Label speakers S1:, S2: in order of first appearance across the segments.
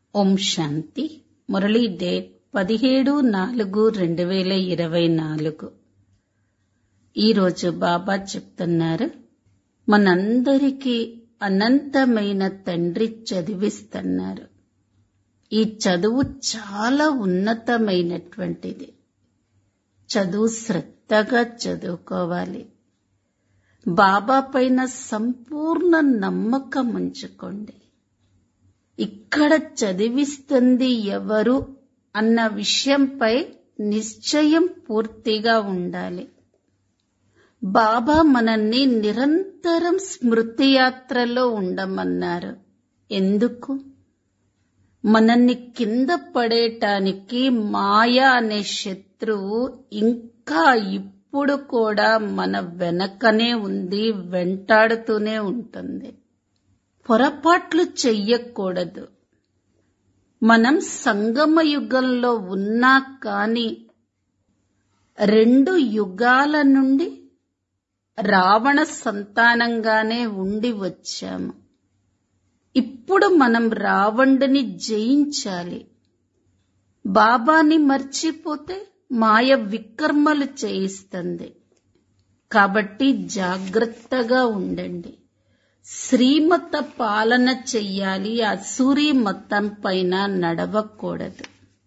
S1: ఓం శాంతి Murali date పదిహేడు నాలుగు రెండు వేల ఇరవై నాలుగు ఈరోజు బాబా చెప్తున్నారు మనందరికీ అనంతమైన తండ్రి చదివిస్తున్నారు ఈ చదువు చాలా ఉన్నతమైనటువంటిది చదువు శ్రద్ధగా చదువుకోవాలి బాబా పైన సంపూర్ణ నమ్మకం ఉంచుకోండి ఇక్కడ చదివిస్తుంది ఎవరు అన్న విషయంపై నిశ్చయం పూర్తిగా ఉండాలి బాబా మనల్ని నిరంతరం స్మృతి యాత్రలో ఉండమన్నారు ఎందుకు మనల్ని కింద పడేయటానికి మాయ అనే శత్రువు ఇంకా ఇప్పుడు కూడా మన వెనకనే ఉంది వెంటాడుతూనే ఉంటుంది పొరపాట్లు చెయ్యకూడదు మనం సంగమ యుగంలో ఉన్నా కాని రెండు యుగాల నుండి రావణ సంతానంగానే ఉండి వచ్చాము ఇప్పుడు మనం రావణుడిని జయించాలి బాబాని మర్చిపోతే మాయ వికర్మలు చేయిస్తుంది కాబట్టి జాగ్రత్తగా ఉండండి శ్రీమత పాలన చెయ్యాలి అసూరి మతం పైన నడవకూడదు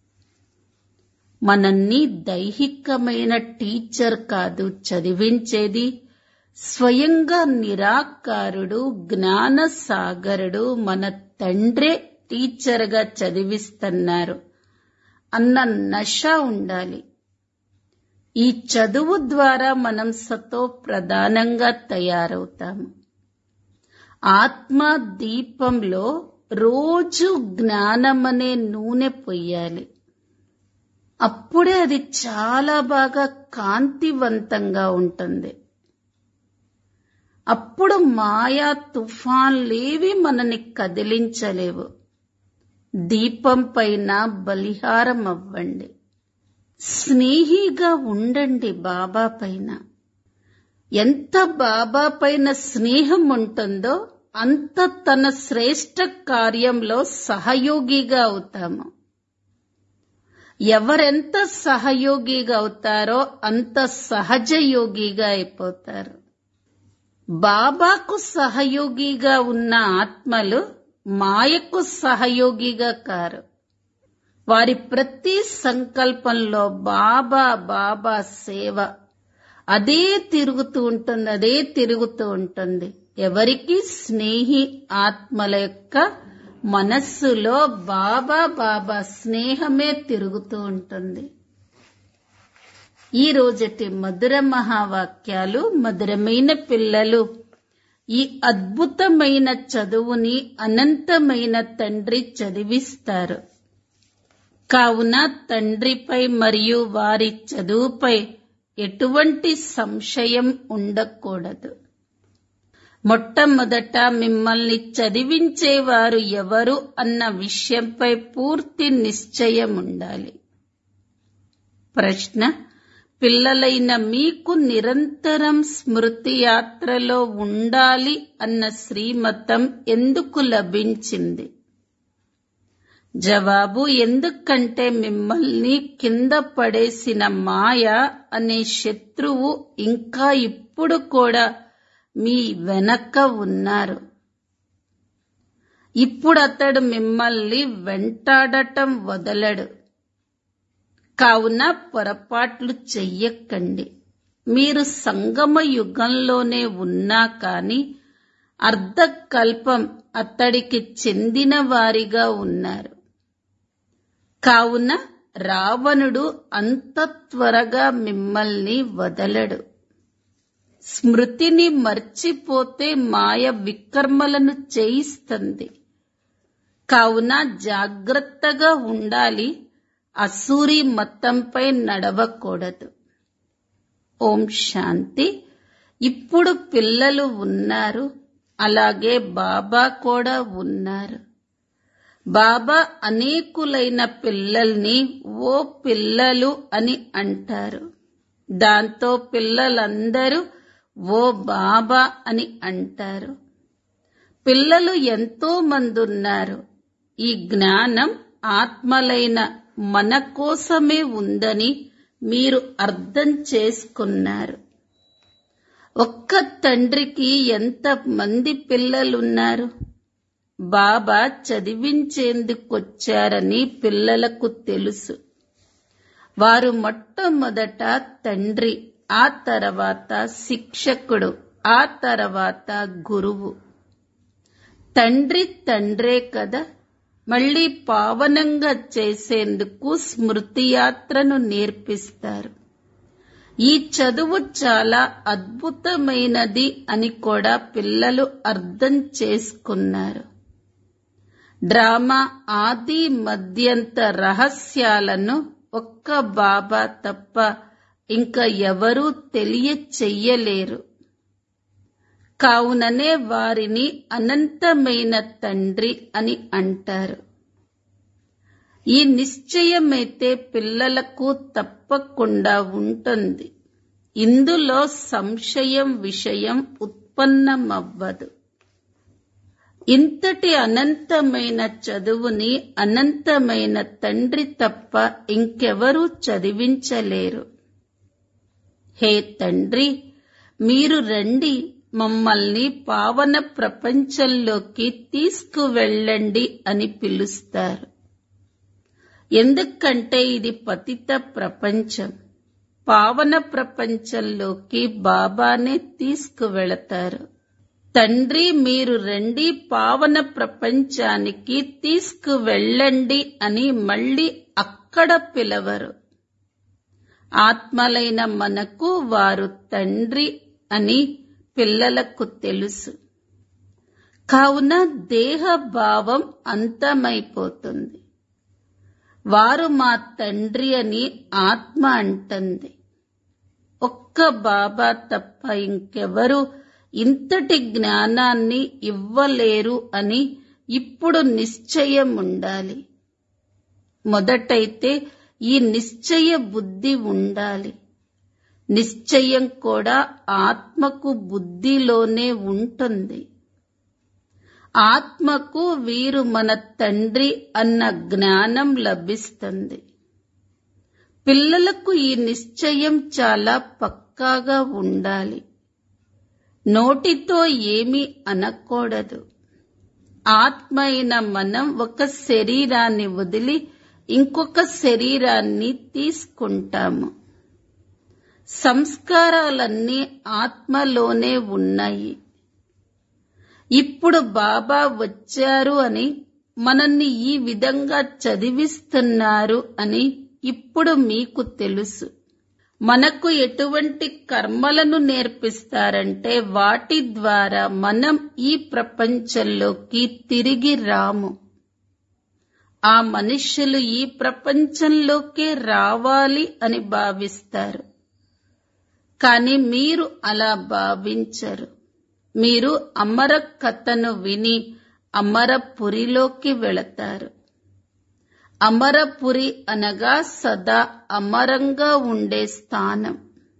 S1: మనల్ని దైహికమైన టీచర్ కాదు చదివించేది స్వయంగా నిరాకారుడు జ్ఞాన సాగరుడు మన తండ్రే టీచర్గా చదివిస్తున్నారు అన్న నశ ఉండాలి ఈ చదువు ద్వారా మనం సతో ప్రధానంగా తయారవుతాము ఆత్మ దీపంలో రోజు జ్ఞానమనే నూనె పొయ్యాలి అప్పుడే అది చాలా బాగా కాంతివంతంగా ఉంటుంది అప్పుడు మాయా తుఫాన్లేవి మనని కదిలించలేవు దీపం పైన బలిహారం అవ్వండి స్నేహిగా ఉండండి బాబా పైన ఎంత బాబా పైన స్నేహం ఉంటుందో అంత తన శ్రేష్ట కార్యంలో సహయోగిగా అవుతాము ఎవరెంత సహయోగిగా అవుతారో అంత సహజ యోగిగా అయిపోతారు బాబాకు సహయోగిగా ఉన్న ఆత్మలు మాయకు సహయోగిగా కారు వారి ప్రతి సంకల్పంలో బాబా బాబా సేవ అదే తిరుగుతూ ఉంటుంది అదే తిరుగుతూ ఉంటుంది ఎవరికి స్నేహి ఆత్మల యొక్క మనస్సులో బాబా బాబా స్నేహమే తిరుగుతూ ఉంటుంది ఈ రోజటి మధుర మహావాక్యాలు మధురమైన పిల్లలు ఈ అద్భుతమైన చదువుని అనంతమైన తండ్రి చదివిస్తారు కావున తండ్రిపై మరియు వారి చదువుపై ఎటువంటి సంశయం ఉండకూడదు మొట్టమొదట మిమ్మల్ని చదివించేవారు ఎవరు అన్న విషయంపై పూర్తి నిశ్చయం ఉండాలి ప్రశ్న పిల్లలైన మీకు నిరంతరం స్మృతి యాత్రలో ఉండాలి అన్న శ్రీమతం ఎందుకు లభించింది జవాబు ఎందుకంటే మిమ్మల్ని కింద పడేసిన మాయ అనే శత్రువు ఇంకా ఇప్పుడు కూడా మీ వెనక ఉన్నారు ఇప్పుడు అతడు మిమ్మల్ని వెంటాడటం వదలడు కావున పొరపాట్లు చెయ్యకండి మీరు సంగమ యుగంలోనే ఉన్నా కాని అర్ధకల్పం అతడికి చెందిన వారిగా ఉన్నారు కావున రావణుడు అంత త్వరగా మిమ్మల్ని వదలడు స్మృతిని మర్చిపోతే మాయ వికర్మలను చేయిస్తుంది కావున జాగ్రత్తగా ఉండాలి అసూరి మతంపై నడవకూడదు ఓం శాంతి ఇప్పుడు పిల్లలు ఉన్నారు అలాగే బాబా కూడా ఉన్నారు బాబా అనేకులైన పిల్లల్ని ఓ పిల్లలు అని అంటారు దాంతో పిల్లలందరూ ఓ బాబా అని అంటారు పిల్లలు ఎంతో మంది ఉన్నారు ఈ జ్ఞానం ఆత్మలైన మన కోసమే ఉందని మీరు అర్థం చేసుకున్నారు ఒక్క తండ్రికి ఎంత మంది పిల్లలున్నారు బాబా చదివించేందుకొచ్చారని పిల్లలకు తెలుసు వారు మొట్టమొదట తండ్రి ఆ తర్వాత శిక్షకుడు ఆ తర్వాత గురువు తండ్రి తండ్రే కదా మళ్ళీ పావనంగా చేసేందుకు స్మృతి యాత్రను నేర్పిస్తారు ఈ చదువు చాలా అద్భుతమైనది అని కూడా పిల్లలు అర్థం చేసుకున్నారు డ్రామా ఆది మధ్యంత రహస్యాలను ఒక్క బాబా తప్ప ఇంకా ఎవరూ తెలియచెయ్యలేరు కావుననే వారిని అనంతమైన తండ్రి అని అంటారు ఈ నిశ్చయమైతే పిల్లలకు తప్పకుండా ఉంటుంది ఇందులో సంశయం విషయం ఉత్పన్నమవ్వదు ఇంతటి అనంతమైన చదువుని అనంతమైన తండ్రి తప్ప ఇంకెవరూ చదివించలేరు హే తండ్రి మీరు రండి మమ్మల్ని పావన ప్రపంచంలోకి తీసుకువెళ్ళండి అని పిలుస్తారు ఎందుకంటే ఇది పతిత ప్రపంచం పావన ప్రపంచంలోకి బాబానే తీసుకువెళతారు తండ్రి మీరు రండి పావన ప్రపంచానికి తీసుకువెళ్ళండి అని మళ్ళీ అక్కడ పిలవరు ఆత్మలైన మనకు వారు తండ్రి అని పిల్లలకు తెలుసు కావున దేహ భావం అంతమైపోతుంది వారు మా తండ్రి అని ఆత్మ అంటుంది ఒక్క బాబా తప్ప ఇంకెవరు ఇంతటి జ్ఞానాన్ని ఇవ్వలేరు అని ఇప్పుడు నిశ్చయం ఉండాలి మొదటైతే ఈ నిశ్చయ బుద్ధి ఉండాలి నిశ్చయం కూడా ఆత్మకు బుద్ధిలోనే ఉంటుంది ఆత్మకు వీరు మన తండ్రి అన్న జ్ఞానం లభిస్తుంది పిల్లలకు ఈ నిశ్చయం చాలా పక్కాగా ఉండాలి నోటితో ఏమీ అనకూడదు ఆత్మ అయిన మనం ఒక శరీరాన్ని వదిలి ఇంకొక శరీరాన్ని తీసుకుంటాము సంస్కారాలన్నీ ఆత్మలోనే ఉన్నాయి ఇప్పుడు బాబా వచ్చారు అని మనల్ని ఈ విధంగా చదివిస్తున్నారు అని ఇప్పుడు మీకు తెలుసు మనకు ఎటువంటి కర్మలను నేర్పిస్తారంటే వాటి ద్వారా మనం ఈ ప్రపంచంలోకి తిరిగి రాము ఆ మనుష్యులు ఈ ప్రపంచంలోకే రావాలి అని భావిస్తారు కానీ మీరు అలా భావించరు మీరు అమర కథను విని అమరపురిలోకి వెళతారు అమరపురి అనగా సదా అమరంగా ఉండే స్థానం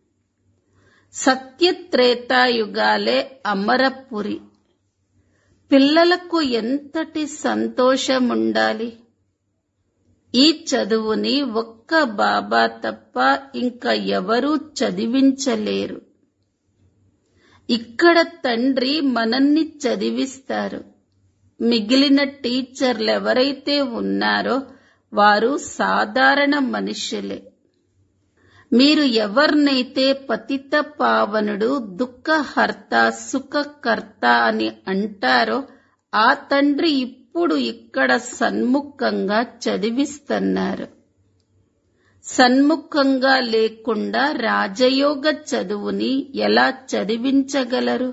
S1: సత్యత్రేతాయుగాలే అమరపురి పిల్లలకు ఎంతటి సంతోషం ఉండాలి ఈ చదువుని ఒక్క బాబా తప్ప ఇంకా ఎవరూ చదివించలేరు ఇక్కడ తండ్రి మనల్ని చదివిస్తారు మిగిలిన టీచర్లు ఎవరైతే ఉన్నారో వారు సాధారణ మనుషులే మీరు ఎవరినైతే పతిత పావనుడు దుఃఖహర్త సుఖకర్త అని అంటారో ఆ తండ్రి ఇప్పుడు ఇక్కడ సన్ముఖంగా చదివిస్తున్నారు సన్ముఖంగా లేకుండా రాజయోగ చదువుని ఎలా చదివించగలరు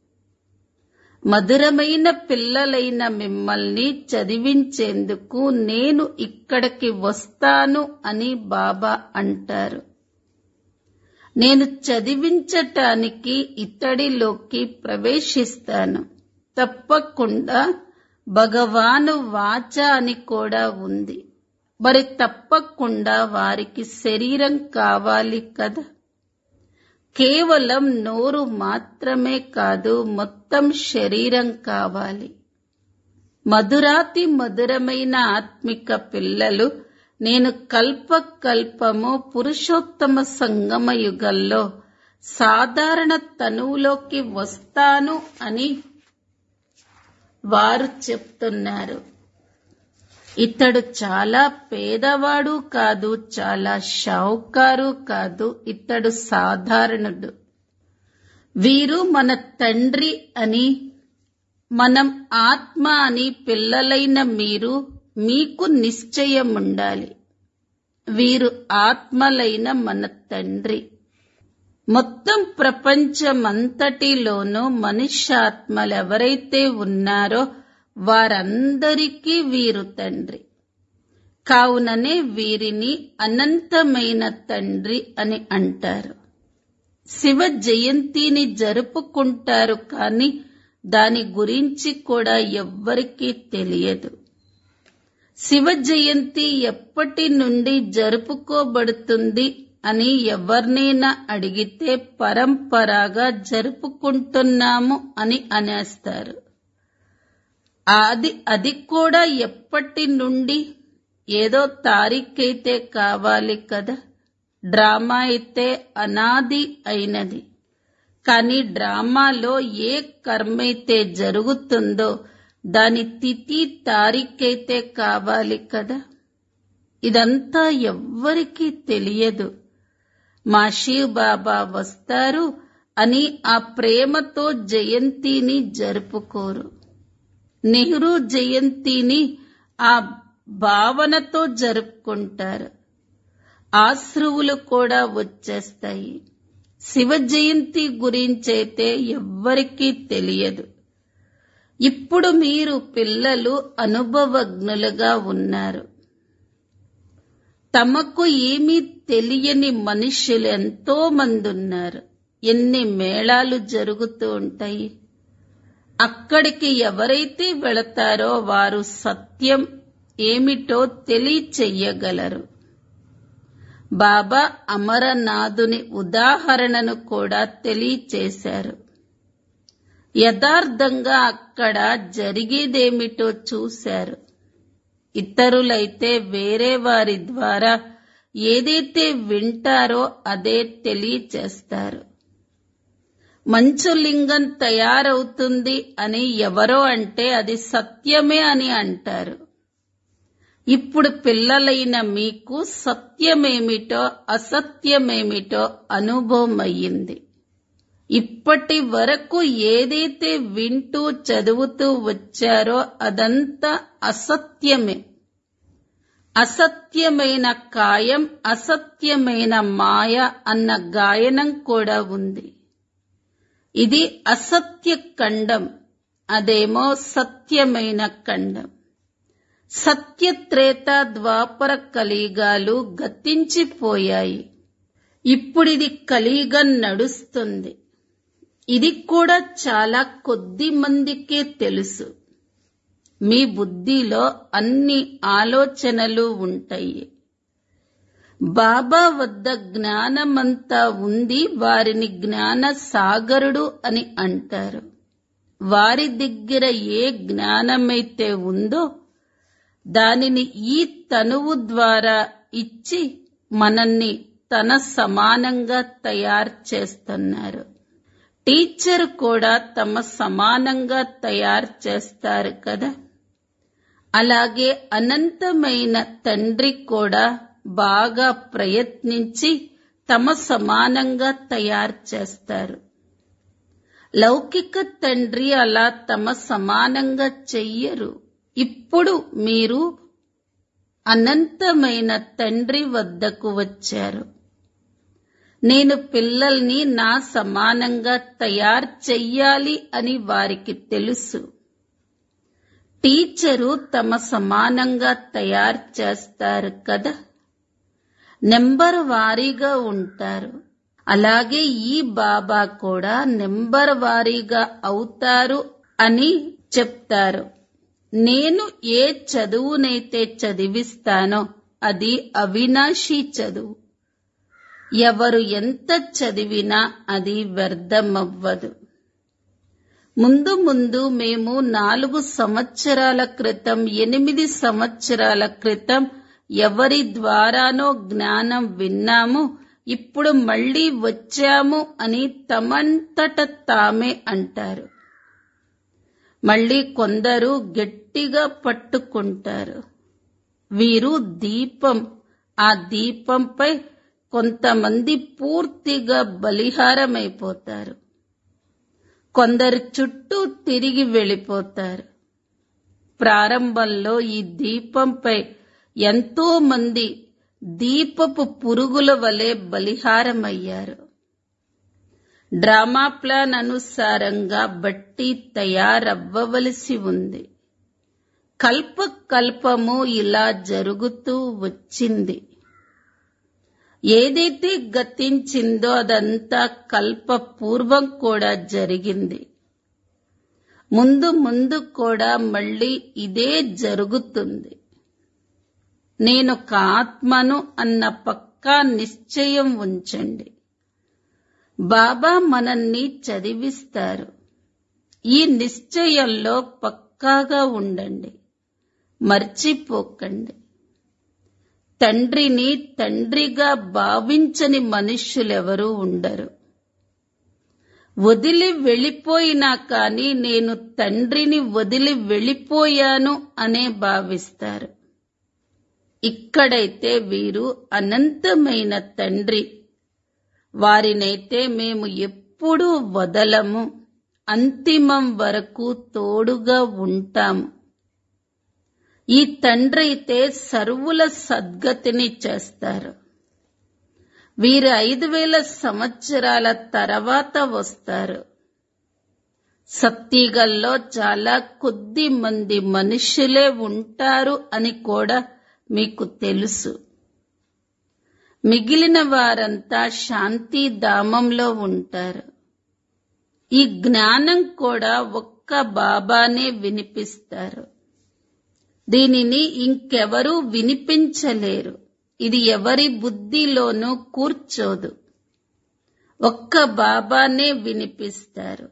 S1: మధురమైన పిల్లలైన మిమ్మల్ని చదివించేందుకు నేను ఇక్కడికి వస్తాను అని బాబా అంటారు నేను చదివించటానికి ఇతడిలోకి ప్రవేశిస్తాను తప్పకుండా భగవాను వాచ అని కూడా ఉంది మరి తప్పకుండా వారికి శరీరం కావాలి కదా కేవలం నోరు మాత్రమే కాదు మొత్తం శరీరం కావాలి మధురాతి మధురమైన ఆత్మిక పిల్లలు నేను కల్ప కల్పము పురుషోత్తమ సంగమ యుగంలో సాధారణ తనువులోకి వస్తాను అని వారు చెప్తున్నారు ఇతడు చాలా పేదవాడు కాదు చాలా షావుకారు కాదు ఇతడు సాధారణుడు వీరు మన తండ్రి అని మనం ఆత్మ అని పిల్లలైన మీరు మీకు నిశ్చయముండాలి వీరు ఆత్మలైన మన తండ్రి మొత్తం ప్రపంచమంతటిలోనూ మనుష్యాత్మలెవరైతే ఉన్నారో వారందరికీ వీరు తండ్రి కావుననే వీరిని అనంతమైన తండ్రి అని అంటారు శివ జయంతిని జరుపుకుంటారు కానీ దాని గురించి కూడా ఎవ్వరికీ తెలియదు శివ జయంతి ఎప్పటి నుండి జరుపుకోబడుతుంది అని ఎవరినైనా అడిగితే పరంపరాగా జరుపుకుంటున్నాము అని అనేస్తారు అది అది కూడా ఎప్పటి నుండి ఏదో తారీఖైతే కావాలి కదా డ్రామా అయితే అనాది అయినది కానీ డ్రామాలో ఏ కర్మైతే జరుగుతుందో దాని తిథి తారీఖైతే కావాలి కదా ఇదంతా ఎవ్వరికీ తెలియదు మా శివ్ బాబా వస్తారు అని ఆ ప్రేమతో జయంతిని జరుపుకోరు నెహ్రూ జయంతిని ఆ భావనతో జరుపుకుంటారు ఆశ్రువులు కూడా వచ్చేస్తాయి శివ జయంతి గురించైతే ఎవ్వరికీ తెలియదు ఇప్పుడు మీరు పిల్లలు అనుభవజ్ఞులుగా ఉన్నారు తమకు ఏమీ తెలియని మనుష్యులు ఎంతో మంది ఉన్నారు ఎన్ని మేళాలు జరుగుతూ ఉంటాయి అక్కడికి ఎవరైతే వెళతారో వారు సత్యం ఏమిటో తెలియచెయ్యగలరు బాబా అమరనాథుని ఉదాహరణను కూడా తెలియచేశారు యథార్థంగా అక్కడ జరిగేదేమిటో చూశారు ఇతరులైతే వేరే వారి ద్వారా ఏదైతే వింటారో అదే తెలియచేస్తారు మంచు లింగం తయారవుతుంది అని ఎవరో అంటే అది సత్యమే అని అంటారు ఇప్పుడు పిల్లలైన మీకు సత్యమేమిటో అసత్యమేమిటో అనుభవం అయ్యింది ఇప్పటి వరకు ఏదైతే వింటూ చదువుతూ వచ్చారో అదంతా అసత్యమే అసత్యమైన కాయం అసత్యమైన మాయ అన్న గాయనం కూడా ఉంది ఇది అసత్య ఖండం అదేమో సత్యమైన ఖండం సత్యత్రేత ద్వాపర కలిగాలు గతించిపోయాయి ఇప్పుడిది కలిగం నడుస్తుంది ఇది కూడా చాలా కొద్ది మందికే తెలుసు మీ బుద్ధిలో అన్ని ఆలోచనలు ఉంటాయి బాబా వద్ద జ్ఞానమంతా ఉంది వారిని జ్ఞాన సాగరుడు అని అంటారు వారి దగ్గర ఏ జ్ఞానమైతే ఉందో దానిని ఈ తనువు ద్వారా ఇచ్చి మనల్ని తన సమానంగా తయారు చేస్తున్నారు టీచర్ కూడా తమ సమానంగా తయారు చేస్తారు కదా అలాగే అనంతమైన తండ్రి కూడా బాగా ప్రయత్నించి తమ సమానంగా తయారు చేస్తారు లౌకిక తండ్రి అలా తమ సమానంగా చెయ్యరు ఇప్పుడు మీరు అనంతమైన తండ్రి వద్దకు వచ్చారు నేను పిల్లల్ని నా సమానంగా తయారు చెయ్యాలి అని వారికి తెలుసు టీచరు తమ సమానంగా తయారు చేస్తారు కదా నెంబర్ వారీగా ఉంటారు అలాగే ఈ బాబా కూడా నెంబర్ వారీగా అవుతారు అని చెప్తారు నేను ఏ చదువునైతే చదివిస్తానో అది అవినాశీ చదువు ఎవరు ఎంత చదివినా అది వ్యర్థమవ్వదు ముందు ముందు మేము నాలుగు సంవత్సరాల క్రితం ఎనిమిది సంవత్సరాల క్రితం ఎవరి ద్వారానో జ్ఞానం విన్నాము ఇప్పుడు మళ్ళీ వచ్చాము అని తమంతట తామే అంటారు మళ్ళీ కొందరు గట్టిగా పట్టుకుంటారు వీరు దీపం ఆ దీపంపై కొంతమంది పూర్తిగా బలిహారమైపోతారు కొందరు చుట్టూ తిరిగి వెళ్ళిపోతారు ప్రారంభంలో ఈ దీపంపై ఎంతో మంది దీపపు పురుగుల వలె బలిహారమయ్యారు డ్రామా ప్లాన్ అనుసారంగా బట్టి తయారవ్వవలసి ఉంది కల్ప కల్పము ఇలా జరుగుతూ వచ్చింది ఏదైతే గతించిందో అదంతా కల్ప పూర్వం కూడా జరిగింది ముందు ముందు కూడా మళ్ళీ ఇదే జరుగుతుంది నేనొక ఆత్మను అన్న పక్కా నిశ్చయం ఉంచండి బాబా మనల్ని చదివిస్తారు ఈ నిశ్చయంలో పక్కాగా ఉండండి మర్చిపోకండి తండ్రిని తండ్రిగా భావించని మనుష్యులెవరూ ఉండరు వదిలి వెళ్ళిపోయినా కానీ నేను తండ్రిని వదిలి వెళ్ళిపోయాను అనే భావిస్తారు ఇక్కడైతే వీరు అనంతమైన తండ్రి వారినైతే మేము ఎప్పుడూ వదలము అంతిమం వరకు తోడుగా ఉంటాము ఈ తండ్రి అయితే సర్వుల సద్గతిని చేస్తారు వీరు ఐదు వేల సంవత్సరాల తర్వాత వస్తారు సత్తిగల్లో చాలా కొద్ది మంది మనుషులే ఉంటారు అని కూడా మీకు తెలుసు మిగిలిన వారంతా శాంతి ధామంలో ఉంటారు ఈ జ్ఞానం కూడా ఒక్క బాబానే వినిపిస్తారు దీనిని ఇంకెవరూ వినిపించలేరు ఇది ఎవరి బుద్ధిలోనూ కూర్చోదు ఒక్క బాబానే వినిపిస్తారు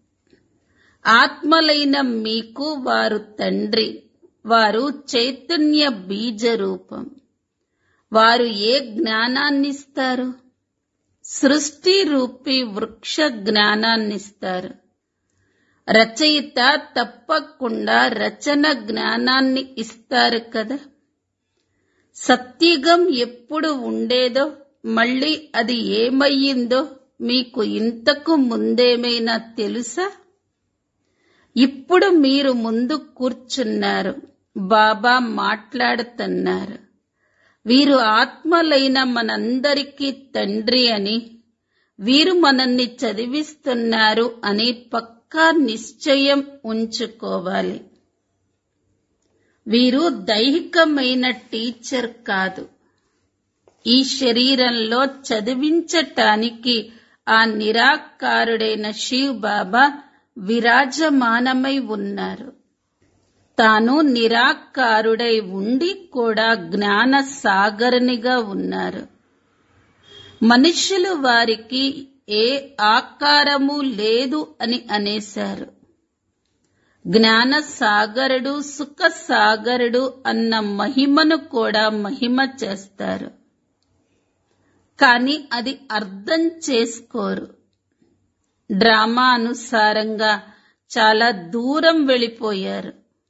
S1: ఆత్మలైన మీకు వారు తండ్రి వారు చైతన్య బీజ రూపం వారు ఏ జ్ఞానాన్నిస్తారు సృష్టి రూపి వృక్ష జ్ఞానాన్నిస్తారు రచయిత తప్పకుండా రచన జ్ఞానాన్ని ఇస్తారు కదా సత్యుగం ఎప్పుడు ఉండేదో మళ్ళీ అది ఏమయ్యిందో మీకు ఇంతకు ముందేమైనా తెలుసా ఇప్పుడు మీరు ముందు కూర్చున్నారు బాబా మాట్లాడుతున్నారు వీరు ఆత్మలైన మనందరికీ తండ్రి అని వీరు మనల్ని చదివిస్తున్నారు అని పక్కా నిశ్చయం ఉంచుకోవాలి వీరు దైహికమైన టీచర్ కాదు ఈ శరీరంలో చదివించటానికి ఆ నిరాకారుడైన శివ్ బాబా విరాజమానమై ఉన్నారు తాను నిరాకారుడై ఉండి కూడా జ్ఞాన సాగరనిగా ఉన్నారు మనుషులు వారికి ఏ ఆకారము లేదు అని అనేశారు జ్ఞాన సాగరుడు సుఖ సాగరుడు అన్న మహిమను కూడా మహిమ చేస్తారు కానీ అది అర్థం చేసుకోరు డ్రామా అనుసారంగా చాలా దూరం వెళ్ళిపోయారు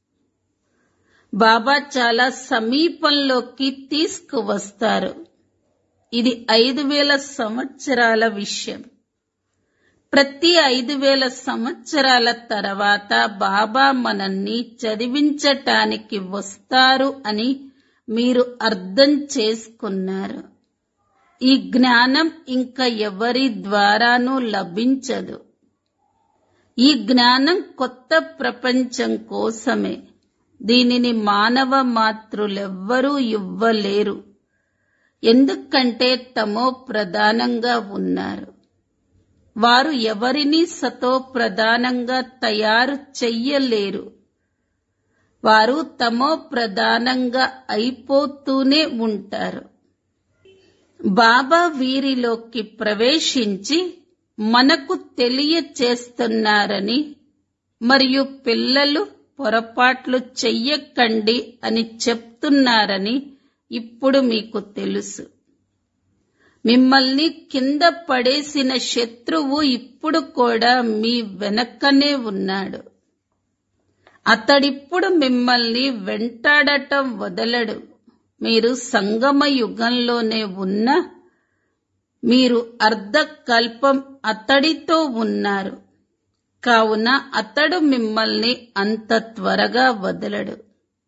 S1: బాబా చాలా సమీపంలోకి తీసుకువస్తారు ఇది ఐదు వేల సంవత్సరాల విషయం ప్రతి ఐదు వేల సంవత్సరాల తర్వాత బాబా మనల్ని చదివించటానికి వస్తారు అని మీరు అర్థం చేసుకున్నారు ఈ జ్ఞానం ఇంకా ఎవరి ద్వారానూ లభించదు ఈ జ్ఞానం కొత్త ప్రపంచం కోసమే దీనిని మానవ మాతృలెవ్వరూ ఇవ్వలేరు ఎందుకంటే తమో ప్రధానంగా ఉన్నారు వారు ఎవరిని సతో ప్రధానంగా తయారు చెయ్యలేరు వారు తమో ప్రధానంగా అయిపోతూనే ఉంటారు బాబా వీరిలోకి ప్రవేశించి మనకు తెలియచేస్తున్నారని మరియు పిల్లలు పొరపాట్లు చెయ్యకండి అని చెప్తున్నారని ఇప్పుడు మీకు తెలుసు మిమ్మల్ని కింద పడేసిన శత్రువు ఇప్పుడు కూడా మీ వెనక్కనే ఉన్నాడు అతడిప్పుడు మిమ్మల్ని వెంటాడటం వదలడు మీరు సంగమ యుగంలోనే ఉన్న మీరు అర్ధకల్పం అతడితో ఉన్నారు కావున అతడు మిమ్మల్ని అంత త్వరగా వదలడు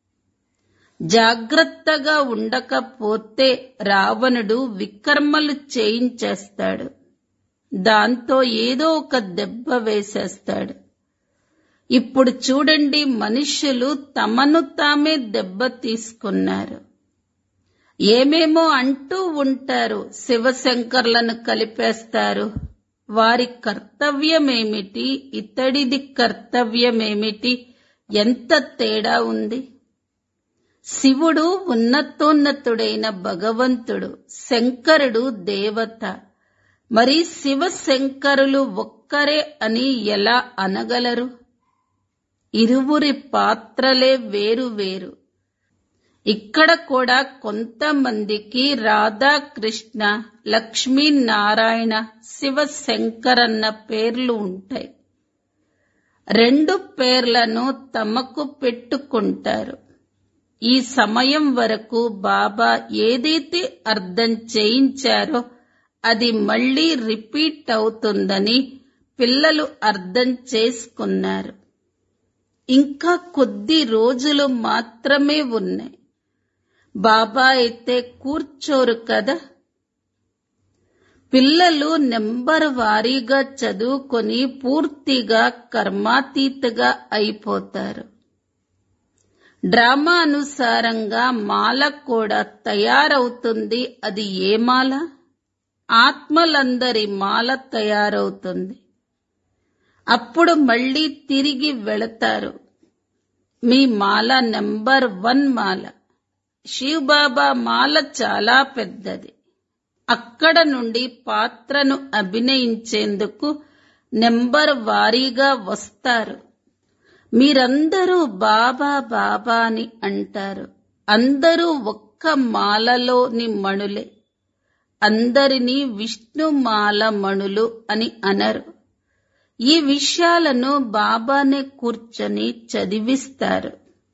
S1: జాగ్రత్తగా ఉండకపోతే రావణుడు వికర్మలు చేయించేస్తాడు దాంతో ఏదో ఒక దెబ్బ వేసేస్తాడు ఇప్పుడు చూడండి మనుష్యులు తమను తామే దెబ్బ తీసుకున్నారు ఏమేమో అంటూ ఉంటారు శివశంకర్లను కలిపేస్తారు వారి కర్తవ్యమేమిటి ఇతడిది కర్తవ్యమేమిటి ఎంత తేడా ఉంది శివుడు ఉన్నతోన్నతుడైన భగవంతుడు శంకరుడు దేవత మరి శివశంకరులు ఒక్కరే అని ఎలా అనగలరు ఇరువురి పాత్రలే వేరు వేరు ఇక్కడ కూడా కొంతమందికి రాధాకృష్ణ లక్ష్మీనారాయణ శివశంకరన్న పేర్లు ఉంటాయి రెండు పేర్లను తమకు పెట్టుకుంటారు ఈ సమయం వరకు బాబా ఏదైతే అర్థం చేయించారో అది మళ్ళీ రిపీట్ అవుతుందని పిల్లలు అర్థం చేసుకున్నారు ఇంకా కొద్ది రోజులు మాత్రమే ఉన్నాయి బాబా అయితే కూర్చోరు కదా పిల్లలు నెంబర్ వారీగా చదువుకొని పూర్తిగా కర్మాతీతగా అయిపోతారు డ్రామా అనుసారంగా మాల కూడా తయారవుతుంది అది ఏ మాల ఆత్మలందరి మాల తయారవుతుంది అప్పుడు మళ్ళీ తిరిగి వెళతారు మీ మాల నెంబర్ వన్ మాల శివ్ బాబా మాల చాలా పెద్దది అక్కడ నుండి పాత్రను అభినయించేందుకు నెంబర్ వారీగా వస్తారు మీరందరూ బాబా బాబా అని అంటారు అందరూ ఒక్క మాలలోని మణులే అందరినీ విష్ణుమాల మణులు అని అనరు ఈ విషయాలను బాబానే కూర్చొని చదివిస్తారు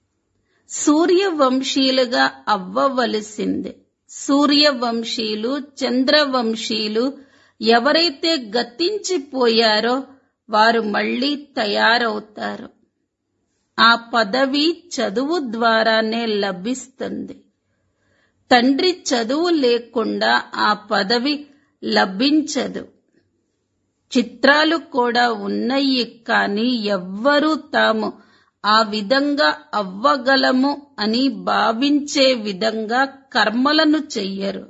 S1: సూర్యవంశీలుగా అవ్వవలసిందే సూర్యవంశీలు చంద్రవంశీలు ఎవరైతే గతించిపోయారో వారు మళ్ళీ తయారవుతారు ఆ పదవి చదువు ద్వారానే లభిస్తుంది తండ్రి చదువు లేకుండా ఆ పదవి లభించదు చిత్రాలు కూడా ఉన్నాయి కానీ ఎవ్వరూ తాము ఆ విధంగా అవ్వగలము అని భావించే విధంగా కర్మలను చెయ్యరు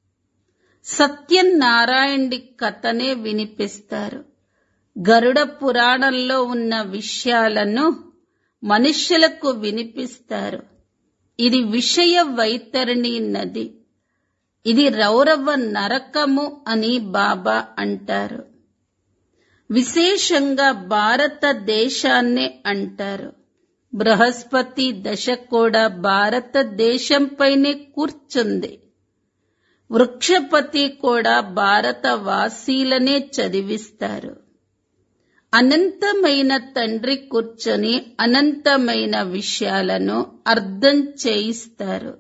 S1: సత్యనారాయణుడి కథనే వినిపిస్తారు గరుడ పురాణంలో ఉన్న విషయాలను మనుష్యులకు వినిపిస్తారు ఇది విషయ వైతరణి నది ఇది రౌరవ నరకము అని బాబా అంటారు విశేషంగా భారతదేశాన్నే అంటారు బృహస్పతి దశ కూడా భారతదేశంపైనే కూర్చుంది వృక్షపతి కూడా భారతవాసీలనే చదివిస్తారు అనంతమైన తండ్రి కూర్చొని అనంతమైన విషయాలను అర్థం చేయిస్తారు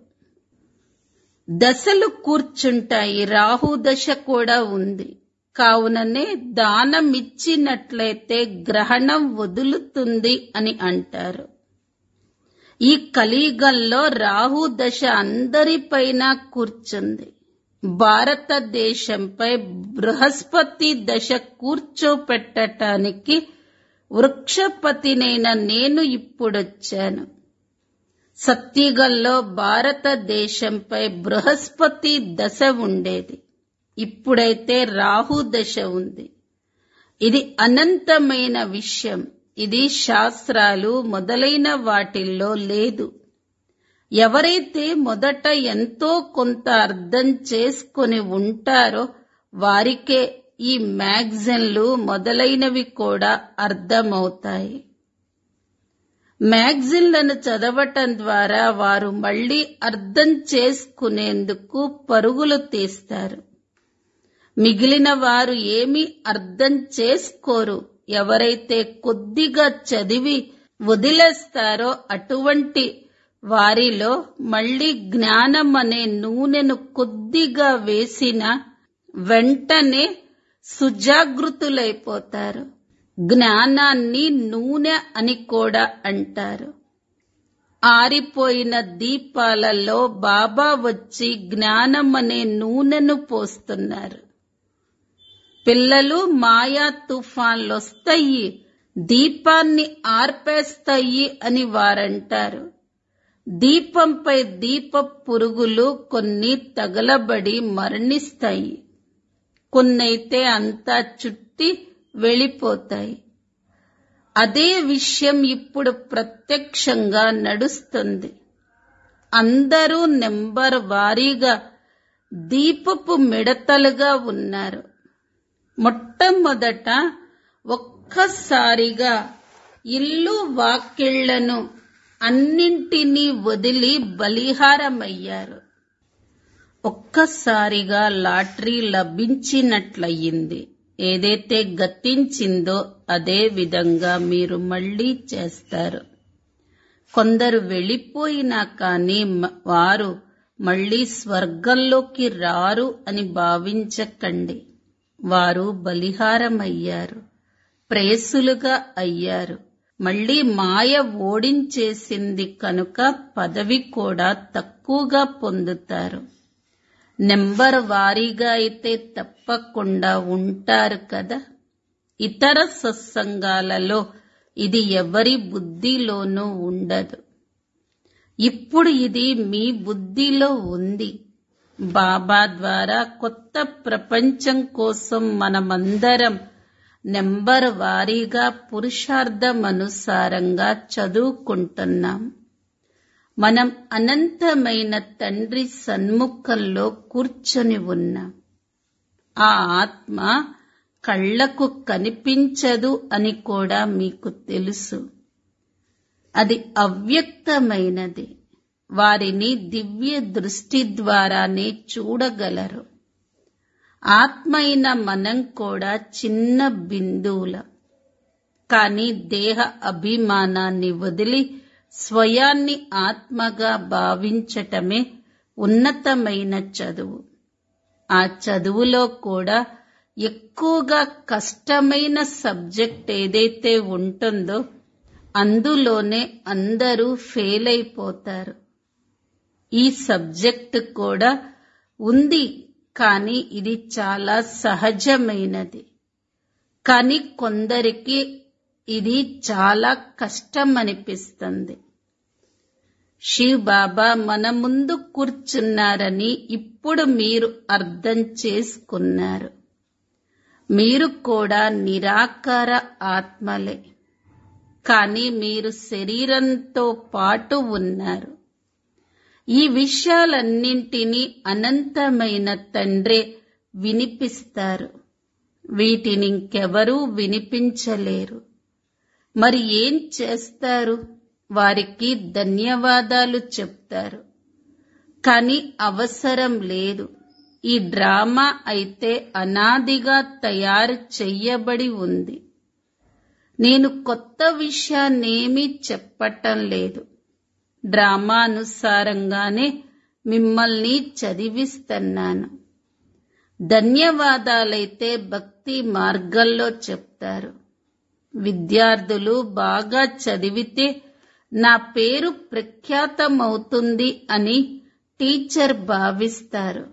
S1: దశలు కూర్చుంటాయి రాహు దశ కూడా ఉంది కావుననే దానమిచ్చినట్లయితే గ్రహణం వదులుతుంది అని అంటారు ఈ కలియుగంలో రాహు దశ అందరిపైన కూర్చుంది భారతదేశంపై బృహస్పతి దశ కూర్చోపెట్టటానికి వృక్షపతినైన నేను ఇప్పుడొచ్చాను సత్యుగంలో భారతదేశంపై బృహస్పతి దశ ఉండేది ఇప్పుడైతే రాహు దశ ఉంది ఇది అనంతమైన విషయం ఇది శాస్త్రాలు మొదలైన వాటిల్లో లేదు ఎవరైతే మొదట ఎంతో కొంత అర్థం చేసుకొని ఉంటారో వారికే ఈ మ్యాగజైన్లు మొదలైనవి కూడా అర్థమవుతాయి మ్యాగజిన్లను చదవటం ద్వారా వారు మళ్ళీ అర్థం చేసుకునేందుకు పరుగులు తీస్తారు మిగిలిన వారు ఏమీ అర్థం చేసుకోరు ఎవరైతే కొద్దిగా చదివి వదిలేస్తారో అటువంటి వారిలో మళ్ళీ జ్ఞానం అనే నూనెను కొద్దిగా వేసిన వెంటనే సుజాగృతులైపోతారు జ్ఞానాన్ని నూనె అని కూడా అంటారు ఆరిపోయిన దీపాలలో బాబా వచ్చి జ్ఞానం అనే నూనెను పోస్తున్నారు పిల్లలు మాయా తుఫాన్లొస్తాయి దీపాన్ని ఆర్పేస్తాయి అని వారంటారు దీపంపై దీప పురుగులు కొన్ని తగలబడి మరణిస్తాయి కొన్నైతే అంతా చుట్టి వెళ్ళిపోతాయి అదే విషయం ఇప్పుడు ప్రత్యక్షంగా నడుస్తుంది అందరూ నెంబర్ వారీగా దీపపు మిడతలుగా ఉన్నారు మొట్టమొదట ఒక్కసారిగా ఇల్లు వాకిళ్లను అన్నింటినీ వదిలి బలిహారమయ్యారు ఒక్కసారిగా లాటరీ లభించినట్లయింది ఏదైతే గతించిందో అదే విధంగా మీరు మళ్ళీ చేస్తారు కొందరు వెళ్ళిపోయినా కానీ మ- వారు మళ్ళీ స్వర్గంలోకి రారు అని భావించకండి వారు బలిహారమయ్యారు ప్రేసులుగా అయ్యారు మళ్ళీ మాయ ఓడించేసింది కనుక పదవి కూడా తక్కువగా పొందుతారు నెంబర్ వారీగా అయితే తప్పకుండా ఉంటారు కదా ఇతర సత్సంగాలలో ఇది ఎవరి బుద్ధిలోనూ ఉండదు ఇప్పుడు ఇది మీ బుద్ధిలో ఉంది బాబా ద్వారా కొత్త ప్రపంచం కోసం మనమందరం నెంబర్ వారీగా పురుషార్థం అనుసారంగా చదువుకుంటున్నాం మనం అనంతమైన తండ్రి సన్ముఖంలో కూర్చొని ఉన్నాం ఆ ఆత్మ కళ్లకు కనిపించదు అని కూడా మీకు తెలుసు అది అవ్యక్తమైనది వారిని దివ్య దృష్టి ద్వారానే చూడగలరు ఆత్మ అయిన మనం కూడా చిన్న బిందువులం కానీ దేహ అభిమానాన్ని వదిలి స్వయాన్ని ఆత్మగా భావించటమే ఉన్నతమైన చదువు ఆ చదువులో కూడా ఎక్కువగా కష్టమైన సబ్జెక్ట్ ఏదైతే ఉంటుందో అందులోనే అందరూ ఫెయిల్ అయిపోతారు ఈ సబ్జెక్ట్ కూడా ఉంది కానీ ఇది చాలా సహజమైనది కానీ కొందరికి ఇది చాలా కష్టం అనిపిస్తుంది శివ్ బాబా మన ముందు కూర్చున్నారని ఇప్పుడు మీరు అర్థం చేసుకున్నారు మీరు కూడా నిరాకార ఆత్మలే కానీ మీరు శరీరంతో పాటు ఉన్నారు ఈ విషయాలన్నింటినీ అనంతమైన తండ్రే వినిపిస్తారు వీటిని ఇంకెవరూ వినిపించలేరు మరి ఏం చేస్తారు వారికి ధన్యవాదాలు చెప్తారు కానీ అవసరం లేదు ఈ డ్రామా అయితే అనాదిగా తయారు చెయ్యబడి ఉంది నేను కొత్త విషయాన్నేమీ చెప్పటం లేదు డ్రామానుసారంగానే మిమ్మల్ని చదివిస్తున్నాను ధన్యవాదాలైతే భక్తి మార్గంలో చెప్తారు విద్యార్థులు బాగా చదివితే నా పేరు ప్రఖ్యాతమవుతుంది అని టీచర్ భావిస్తారు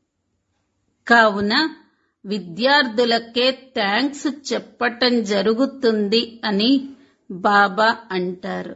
S1: కావున విద్యార్థులకే థ్యాంక్స్ చెప్పటం జరుగుతుంది అని బాబా అంటారు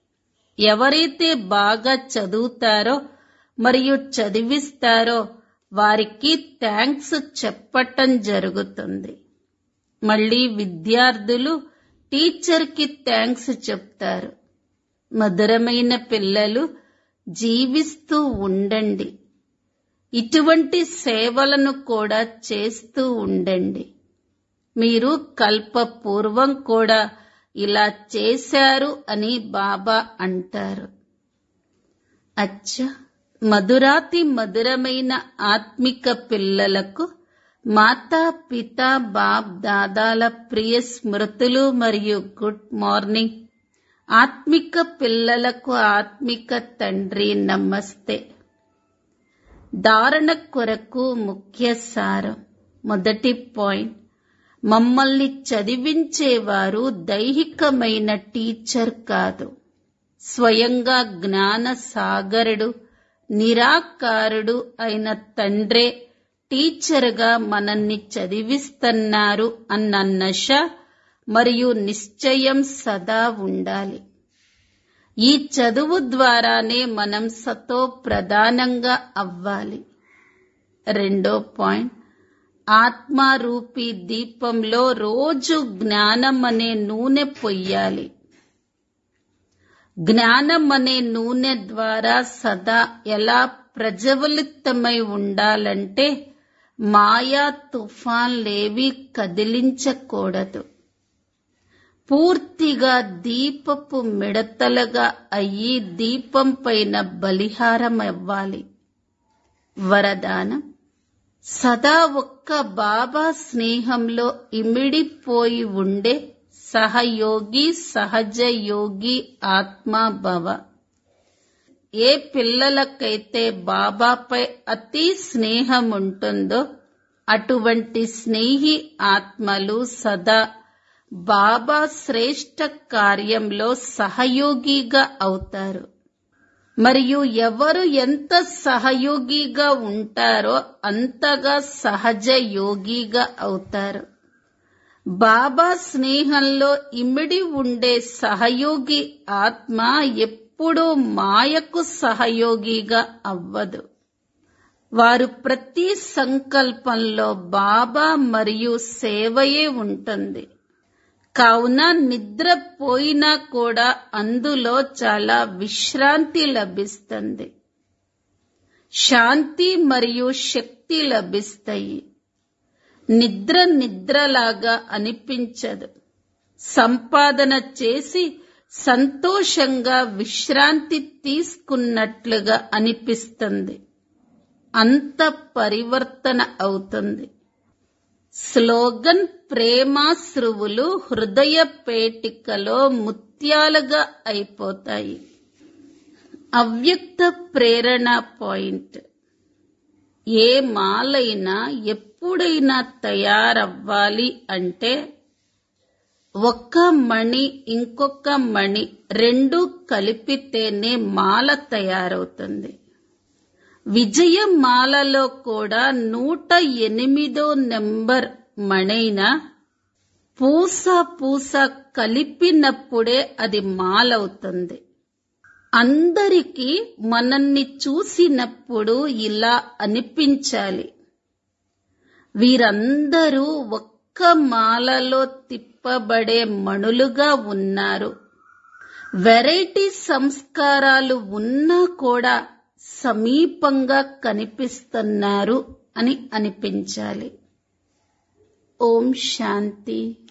S1: ఎవరైతే బాగా చదువుతారో మరియు చదివిస్తారో వారికి థ్యాంక్స్ చెప్పటం జరుగుతుంది మళ్ళీ విద్యార్థులు టీచర్కి థ్యాంక్స్ చెప్తారు మధురమైన పిల్లలు జీవిస్తూ ఉండండి ఇటువంటి సేవలను కూడా చేస్తూ ఉండండి మీరు కల్పపూర్వం కూడా ఇలా చేశారు అని బాబా అంటారు అచ్చ మధురాతి మధురమైన ఆత్మిక పిల్లలకు మాతా పిత బాప్ దాదాల ప్రియ స్మృతులు మరియు గుడ్ మార్నింగ్ ఆత్మిక పిల్లలకు ఆత్మిక తండ్రి నమస్తే ధారణ కొరకు ముఖ్య సారం మొదటి పాయింట్ మమ్మల్ని చదివించేవారు దైహికమైన టీచర్ కాదు స్వయంగా జ్ఞాన సాగరుడు నిరాకారుడు అయిన తండ్రే టీచర్గా మనల్ని చదివిస్తున్నారు అన్న నశ మరియు నిశ్చయం సదా ఉండాలి ఈ చదువు ద్వారానే మనం సతో ప్రధానంగా అవ్వాలి రెండో పాయింట్ ఆత్మారూపీ దీపంలో రోజు జ్ఞానం అనే నూనె పొయ్యాలి జ్ఞానం అనే నూనె ద్వారా సదా ఎలా ప్రజ్వలితమై ఉండాలంటే మాయా తుఫాన్లేవి కదిలించకూడదు పూర్తిగా దీపపు మిడతలుగా అయ్యి దీపం పైన బలిహారం అవ్వాలి వరదానం సదా ఒక్క బాబా స్నేహంలో ఇమిడిపోయి ఉండే సహయోగి సహజ యోగి ఆత్మాభవ ఏ పిల్లలకైతే బాబాపై అతి స్నేహం ఉంటుందో అటువంటి స్నేహి ఆత్మలు సదా బాబా శ్రేష్ట కార్యంలో సహయోగిగా అవుతారు మరియు ఎవరు ఎంత సహయోగిగా ఉంటారో అంతగా సహజ యోగిగా అవుతారు బాబా స్నేహంలో ఇమిడి ఉండే సహయోగి ఆత్మ ఎప్పుడూ మాయకు సహయోగిగా అవ్వదు వారు ప్రతి సంకల్పంలో బాబా మరియు సేవయే ఉంటుంది కావున నిద్రపోయినా కూడా అందులో చాలా విశ్రాంతి లభిస్తుంది శాంతి మరియు శక్తి లభిస్తాయి నిద్ర నిద్రలాగా అనిపించదు సంపాదన చేసి సంతోషంగా విశ్రాంతి తీసుకున్నట్లుగా అనిపిస్తుంది అంత పరివర్తన అవుతుంది స్లోగన్ ప్రేమాశ్రువులు హృదయ పేటికలో ముత్యాలుగా అయిపోతాయి అవ్యక్త ప్రేరణ పాయింట్ ఏ మాలైనా ఎప్పుడైనా తయారవ్వాలి అంటే ఒక్క మణి ఇంకొక మణి రెండు కలిపితేనే మాల తయారవుతుంది విజయమాలలో కూడా నూట ఎనిమిదో నెంబర్ మణైన పూస పూస కలిపినప్పుడే అది మాలవుతుంది అందరికీ మనల్ని చూసినప్పుడు ఇలా అనిపించాలి వీరందరూ ఒక్క మాలలో తిప్పబడే మణులుగా ఉన్నారు వెరైటీ సంస్కారాలు ఉన్నా కూడా సమీపంగా కనిపిస్తున్నారు అని అనిపించాలి ఓం శాంతి